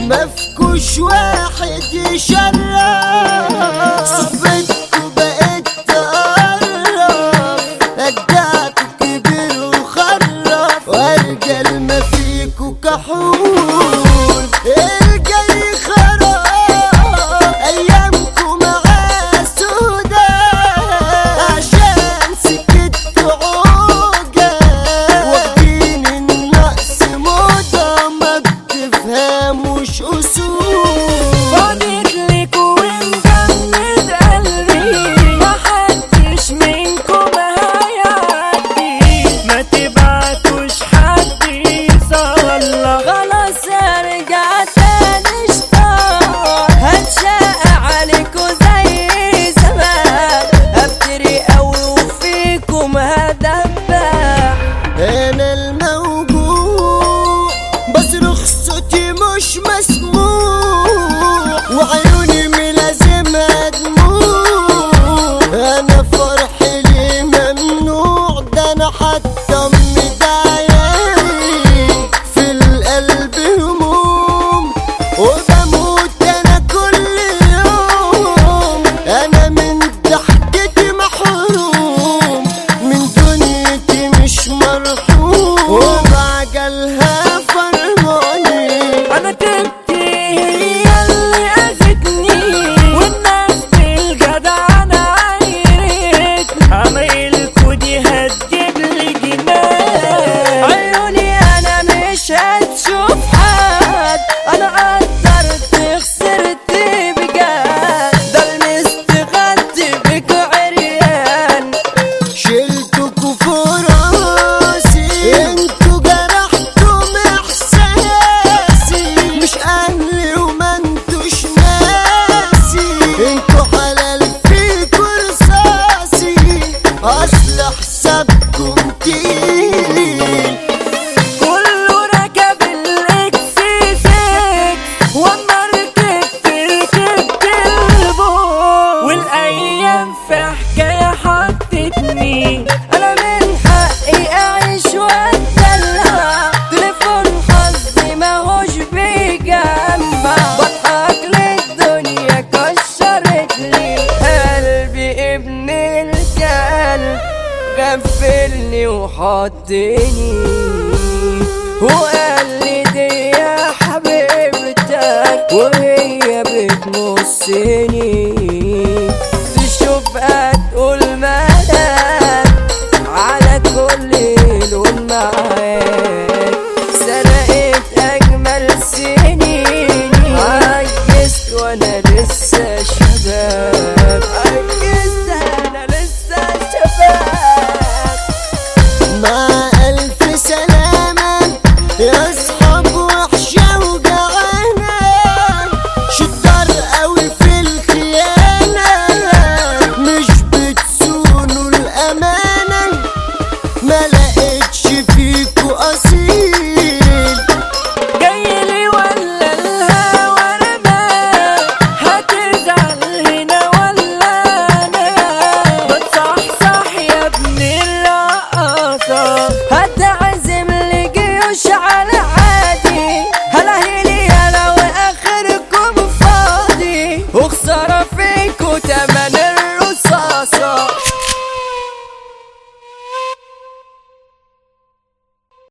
مفكوش واحد يشرف صحبتكوا بقت تقرب رجعتوا كبير وخرف وارجل ما فيكوا كحول الجاي خراب ايامكوا معاه سودا عشان سكتوا عوجة واخدين النقص موضة ما بتفهموش اصول فاضت لك ومجمد قلبي محدش منكم هيعدي ما تبعتوش حد يصلى خلاص ارجع تاني اشتاق هتشقى عليكوا زي زمان هفتري قوي وفيكم هدبح انا الموجوع بصرخ صوتي مش مسموع وعيوني ملازمة دموع انا فرحي لي ممنوع ده انا حتى مضايقني في القلب هموم وبموت انا كل يوم انا من ضحكتي محروم من دنيتي مش مرحوم وبعجلها فرماني انا تبكي هي اللي اذتني والناس بالجدع انا عايرتني عمايلكوا دي هتجيب لي جنان عيوني انا مش هتشوف حد انا قدرت خسرت بجد ده المستغد بك عريان شلتكوا في راسي انتوا جرحتم احساسي مش اهلي وما انتوش ناسي انتوا حلال فيكوا رصاصي اصل حسابكم تقيل كله ركب الاكسسك واما ركبت ركبت البوت والايام في حكايه حطتني انا من حقي اعيش واتدلع تليفون حظي ماهوش بيجمع بضحك للدنيا كشرت لي قلبي ابن الكلب غفلني وحطني وقال لي دي يا حبيبتك وهي بتمصني تشوفها تقول مالك على كل لون معاك سرقت اجمل سنيني عجزت وانا لسه شباب عجزت انا لسه شباب مع ألف سلامة يا أصحاب وحشة وجعانة شطار قوي في الخيانة مش بتسونوا الأمانة ما لقيتش فيكوا أصيل جاي لي ولا الهوى رماك هتزعل هنا ولا انا بتصحصح يا ابن الرقاصة هتعب